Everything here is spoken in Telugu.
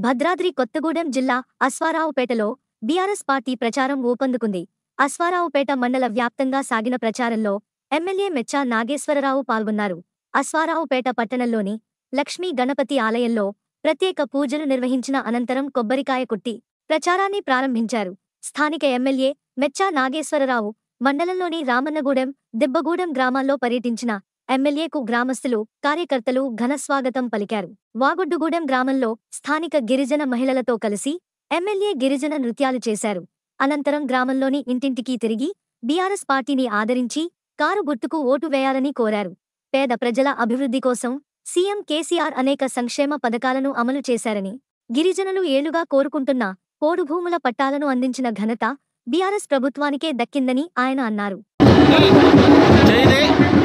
భద్రాద్రి కొత్తగూడెం జిల్లా అశ్వారావుపేటలో బీఆర్ఎస్ పార్టీ ప్రచారం ఊపందుకుంది అశ్వారావుపేట మండల వ్యాప్తంగా సాగిన ప్రచారంలో ఎమ్మెల్యే మెచ్చా నాగేశ్వరరావు పాల్గొన్నారు అశ్వారావుపేట పట్టణంలోని లక్ష్మీ గణపతి ఆలయంలో ప్రత్యేక పూజలు నిర్వహించిన అనంతరం కొబ్బరికాయ కొట్టి ప్రచారాన్ని ప్రారంభించారు స్థానిక ఎమ్మెల్యే మెచ్చా నాగేశ్వరరావు మండలంలోని రామన్నగూడెం దిబ్బగూడెం గ్రామాల్లో పర్యటించిన ఎమ్మెల్యేకు గ్రామస్తులు కార్యకర్తలు ఘనస్వాగతం పలికారు వాగుడ్డుగూడెం గ్రామంలో స్థానిక గిరిజన మహిళలతో కలిసి ఎమ్మెల్యే గిరిజన నృత్యాలు చేశారు అనంతరం గ్రామంలోని ఇంటింటికి తిరిగి బీఆర్ఎస్ పార్టీని ఆదరించి కారు గుర్తుకు ఓటు వేయాలని కోరారు పేద ప్రజల అభివృద్ధి కోసం సీఎం కేసీఆర్ అనేక సంక్షేమ పథకాలను అమలు చేశారని గిరిజనులు ఏళ్లుగా కోరుకుంటున్న పోడు భూముల పట్టాలను అందించిన ఘనత బీఆర్ఎస్ ప్రభుత్వానికే దక్కిందని ఆయన అన్నారు జై జై